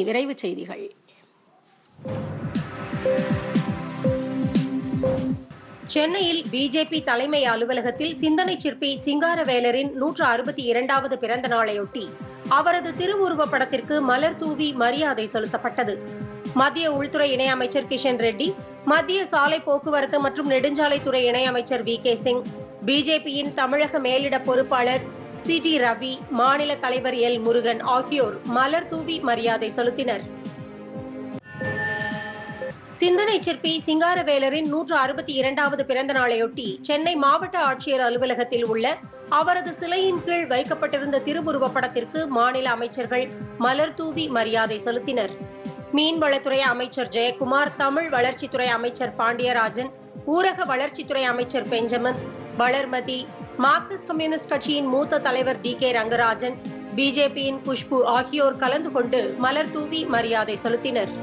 விரைவுச் செய்திகள் சென்னையில் பிஜேபி தலைமை அலுவலகத்தில் சிந்தனை சிற்பி சிங்காரவேலரின் நூற்று அறுபத்தி இரண்டாவது பிறந்த நாளையொட்டி அவரது திருவுருவப் படத்திற்கு மலர் தூவி மரியாதை செலுத்தப்பட்டது மத்திய உள்துறை இணையமைச்சர் கிஷன் ரெட்டி மத்திய சாலை போக்குவரத்து மற்றும் நெடுஞ்சாலைத்துறை இணையமைச்சர் வி கே சிங் பிஜேபியின் தமிழக மேலிட பொறுப்பாளர் சி டி ரவி மாநில தலைவர் எல் முருகன் ஆகியோர் மலர் தூவி மரியாதை செலுத்தினர் சிந்தனை சிற்பி சிங்காரவேலரின் நூற்று அறுபத்தி இரண்டாவது பிறந்த நாளையொட்டி சென்னை மாவட்ட ஆட்சியர் அலுவலகத்தில் உள்ள அவரது சிலையின் கீழ் வைக்கப்பட்டிருந்த திருவுருவப் படத்திற்கு மாநில அமைச்சர்கள் மலர் தூவி மரியாதை செலுத்தினர் மீன்வளத்துறை அமைச்சர் ஜெயக்குமார் தமிழ் வளர்ச்சித்துறை அமைச்சர் பாண்டியராஜன் ஊரக வளர்ச்சித்துறை அமைச்சர் பெஞ்சமின் வளர்மதி மார்க்சிஸ்ட் கம்யூனிஸ்ட் கட்சியின் மூத்த தலைவர் டி கே ரங்கராஜன் பிஜேபியின் குஷ்பு ஆகியோர் கலந்து கொண்டு மலர் தூவி மரியாதை செலுத்தினர்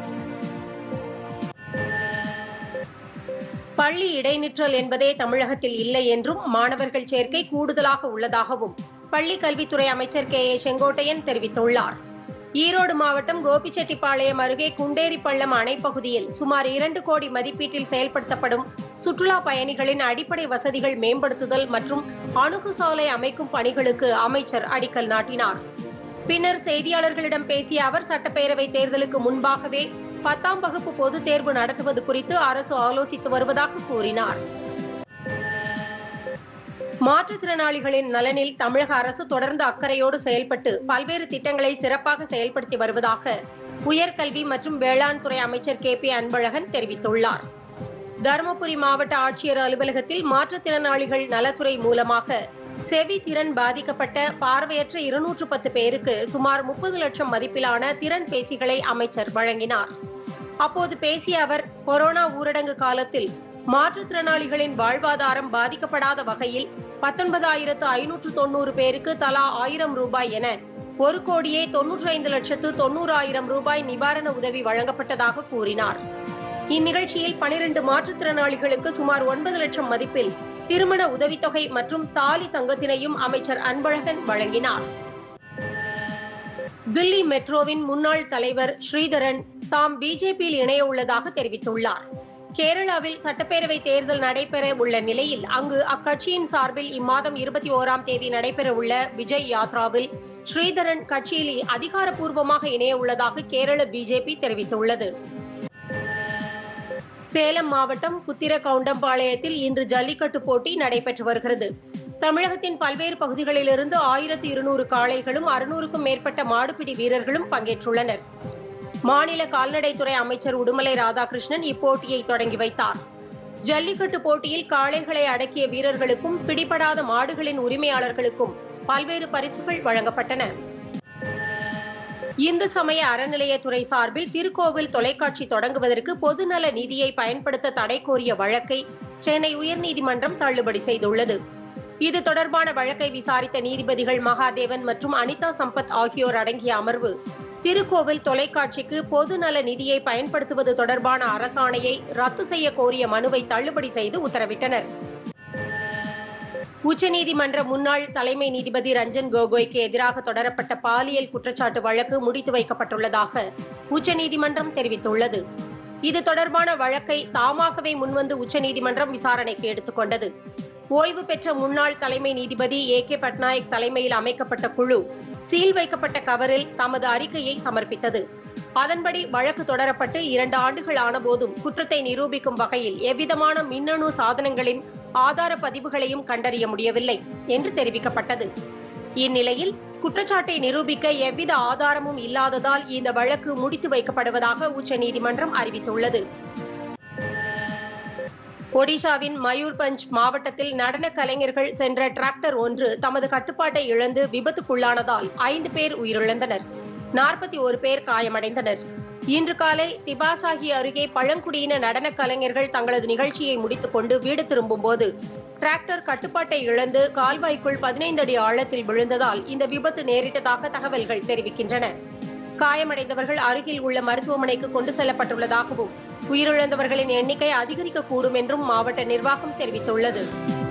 பள்ளி இடைநிற்றல் என்பதே தமிழகத்தில் இல்லை என்றும் மாணவர்கள் சேர்க்கை கூடுதலாக உள்ளதாகவும் பள்ளி கல்வித்துறை அமைச்சர் கே ஏ செங்கோட்டையன் தெரிவித்துள்ளார் ஈரோடு மாவட்டம் கோபிச்செட்டிப்பாளையம் அருகே குண்டேரிப்பள்ளம் அணைப்பகுதியில் சுமார் இரண்டு கோடி மதிப்பீட்டில் செயல்படுத்தப்படும் சுற்றுலா பயணிகளின் அடிப்படை வசதிகள் மேம்படுத்துதல் மற்றும் அணுகுசாலை அமைக்கும் பணிகளுக்கு அமைச்சர் அடிக்கல் நாட்டினார் பின்னர் செய்தியாளர்களிடம் பேசிய அவர் சட்டப்பேரவை தேர்தலுக்கு முன்பாகவே பத்தாம் வகுப்பு பொதுத் தேர்வு நடத்துவது குறித்து அரசு ஆலோசித்து வருவதாக கூறினார் மாற்றுத்திறனாளிகளின் நலனில் தமிழக அரசு தொடர்ந்து அக்கறையோடு செயல்பட்டு பல்வேறு திட்டங்களை சிறப்பாக செயல்படுத்தி வருவதாக உயர்கல்வி மற்றும் வேளாண் துறை அமைச்சர் கே பி அன்பழகன் தெரிவித்துள்ளார் தருமபுரி மாவட்ட ஆட்சியர் அலுவலகத்தில் மாற்றுத்திறனாளிகள் நலத்துறை மூலமாக செவி திறன் பாதிக்கப்பட்ட பார்வையற்ற இருநூற்று பத்து பேருக்கு சுமார் முப்பது லட்சம் மதிப்பிலான திறன் பேசிகளை அமைச்சர் வழங்கினார் அப்போது பேசிய அவர் கொரோனா ஊரடங்கு காலத்தில் மாற்றுத்திறனாளிகளின் வாழ்வாதாரம் பாதிக்கப்படாத வகையில் பத்தொன்பதாயிரத்து ஐநூற்று தொண்ணூறு பேருக்கு தலா ஆயிரம் ரூபாய் என ஒரு கோடியே தொன்னூற்றி ஐந்து லட்சத்து தொண்ணூறாயிரம் ரூபாய் நிவாரண உதவி வழங்கப்பட்டதாக கூறினார் இந்நிகழ்ச்சியில் பனிரெண்டு மாற்றுத்திறனாளிகளுக்கு சுமார் ஒன்பது லட்சம் மதிப்பில் திருமண உதவித்தொகை மற்றும் தாலி தங்கத்தினையும் அமைச்சர் அன்பழகன் வழங்கினார் தில்லி மெட்ரோவின் முன்னாள் தலைவர் ஸ்ரீதரன் தாம் பிஜேபியில் இணைய உள்ளதாக தெரிவித்துள்ளார் கேரளாவில் சட்டப்பேரவை தேர்தல் நடைபெற உள்ள நிலையில் அங்கு அக்கட்சியின் சார்பில் இம்மாதம் இருபத்தி ஓராம் தேதி நடைபெற உள்ள விஜய் யாத்ராவில் ஸ்ரீதரன் கட்சியில் அதிகாரப்பூர்வமாக இணைய உள்ளதாக கேரள பிஜேபி தெரிவித்துள்ளது சேலம் மாவட்டம் புத்திர கவுண்டம்பாளையத்தில் இன்று ஜல்லிக்கட்டு போட்டி நடைபெற்று வருகிறது தமிழகத்தின் பல்வேறு பகுதிகளிலிருந்து ஆயிரத்து இருநூறு காளைகளும் அறுநூறுக்கும் மேற்பட்ட மாடுபிடி வீரர்களும் பங்கேற்றுள்ளனர் மாநில கால்நடைத்துறை அமைச்சர் உடுமலை ராதாகிருஷ்ணன் இப்போட்டியை தொடங்கி வைத்தார் ஜல்லிக்கட்டு போட்டியில் காளைகளை அடக்கிய வீரர்களுக்கும் பிடிபடாத மாடுகளின் உரிமையாளர்களுக்கும் பல்வேறு பரிசுகள் வழங்கப்பட்டன இந்து சமய அறநிலையத்துறை சார்பில் திருக்கோவில் தொலைக்காட்சி தொடங்குவதற்கு பொதுநல நிதியை பயன்படுத்த தடை கோரிய வழக்கை சென்னை உயர்நீதிமன்றம் தள்ளுபடி செய்துள்ளது இது தொடர்பான வழக்கை விசாரித்த நீதிபதிகள் மகாதேவன் மற்றும் அனிதா சம்பத் ஆகியோர் அடங்கிய அமர்வு திருக்கோவில் தொலைக்காட்சிக்கு பொதுநல நிதியை பயன்படுத்துவது தொடர்பான அரசாணையை ரத்து செய்ய கோரிய மனுவை தள்ளுபடி செய்து உத்தரவிட்டனர் உச்சநீதிமன்ற முன்னாள் தலைமை நீதிபதி ரஞ்சன் கோகோய்க்கு எதிராக தொடரப்பட்ட பாலியல் குற்றச்சாட்டு வழக்கு முடித்து வைக்கப்பட்டுள்ளதாக உச்சநீதிமன்றம் தெரிவித்துள்ளது இது தொடர்பான வழக்கை தாமாகவே முன்வந்து உச்சநீதிமன்றம் விசாரணைக்கு எடுத்துக்கொண்டது ஓய்வு பெற்ற முன்னாள் தலைமை நீதிபதி ஏ கே பட்நாயக் தலைமையில் அமைக்கப்பட்ட குழு சீல் வைக்கப்பட்ட கவரில் தமது அறிக்கையை சமர்ப்பித்தது அதன்படி வழக்கு தொடரப்பட்டு இரண்டு ஆண்டுகள் ஆனபோதும் குற்றத்தை நிரூபிக்கும் வகையில் எவ்விதமான மின்னணு சாதனங்களின் ஆதார பதிவுகளையும் கண்டறிய முடியவில்லை என்று தெரிவிக்கப்பட்டது இந்நிலையில் குற்றச்சாட்டை நிரூபிக்க எவ்வித ஆதாரமும் இல்லாததால் இந்த வழக்கு முடித்து வைக்கப்படுவதாக உச்சநீதிமன்றம் அறிவித்துள்ளது ஒடிஷாவின் மயூர்பஞ்ச் மாவட்டத்தில் நடன கலைஞர்கள் சென்ற டிராக்டர் ஒன்று தமது கட்டுப்பாட்டை இழந்து விபத்துக்குள்ளானதால் ஐந்து பேர் உயிரிழந்தனர் நாற்பத்தி ஒரு பேர் காயமடைந்தனர் இன்று காலை திபாசாகி அருகே பழங்குடியின நடன கலைஞர்கள் தங்களது நிகழ்ச்சியை முடித்துக்கொண்டு வீடு திரும்பும்போது டிராக்டர் கட்டுப்பாட்டை இழந்து கால்வாய்க்குள் பதினைந்து அடி ஆழத்தில் விழுந்ததால் இந்த விபத்து நேரிட்டதாக தகவல்கள் தெரிவிக்கின்றன காயமடைந்தவர்கள் அருகில் உள்ள மருத்துவமனைக்கு கொண்டு செல்லப்பட்டுள்ளதாகவும் உயிரிழந்தவர்களின் எண்ணிக்கை அதிகரிக்கக்கூடும் என்றும் மாவட்ட நிர்வாகம் தெரிவித்துள்ளது